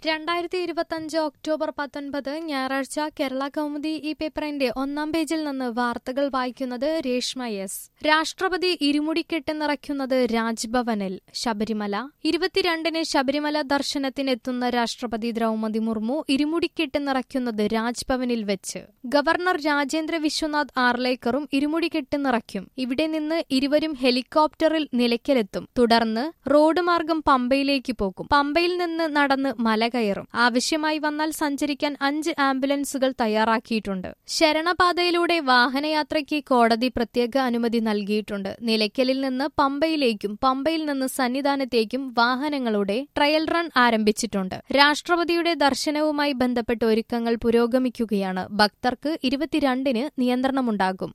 രണ്ടായിരത്തി ഇരുപത്തഞ്ച് ഒക്ടോബർ പത്തൊൻപത് ഞായറാഴ്ച കേരള കൗമുദി ഈ പേപ്പറിന്റെ ഒന്നാം പേജിൽ നിന്ന് വാർത്തകൾ വായിക്കുന്നത് രേഷ്മ എസ് രാഷ്ട്രപതി ഇരുമുടിക്കെട്ട് നിറയ്ക്കുന്നത് രാജ്ഭവനിൽ ശബരിമല ഇരുപത്തിരണ്ടിന് ശബരിമല ദർശനത്തിനെത്തുന്ന രാഷ്ട്രപതി ദ്രൗപദി മുർമു ഇരുമുടിക്കെട്ട് നിറയ്ക്കുന്നത് രാജ്ഭവനിൽ വെച്ച് ഗവർണർ രാജേന്ദ്ര വിശ്വനാഥ് ആർലേക്കറും ഇരുമുടിക്കെട്ട് നിറയ്ക്കും ഇവിടെ നിന്ന് ഇരുവരും ഹെലികോപ്റ്ററിൽ നിലയ്ക്കലെത്തും തുടർന്ന് റോഡ് മാർഗം പമ്പയിലേക്ക് പോകും പമ്പയിൽ നിന്ന് നടന്ന് മല കയറും ആവശ്യമായി വന്നാൽ സഞ്ചരിക്കാൻ അഞ്ച് ആംബുലൻസുകൾ തയ്യാറാക്കിയിട്ടുണ്ട് ശരണപാതയിലൂടെ വാഹനയാത്രയ്ക്ക് കോടതി പ്രത്യേക അനുമതി നൽകിയിട്ടുണ്ട് നിലയ്ക്കലിൽ നിന്ന് പമ്പയിലേക്കും പമ്പയിൽ നിന്ന് സന്നിധാനത്തേക്കും വാഹനങ്ങളുടെ ട്രയൽ റൺ ആരംഭിച്ചിട്ടുണ്ട് രാഷ്ട്രപതിയുടെ ദർശനവുമായി ബന്ധപ്പെട്ട ഒരുക്കങ്ങൾ പുരോഗമിക്കുകയാണ് ഭക്തർക്ക് ഇരുപത്തിരണ്ടിന് നിയന്ത്രണമുണ്ടാകും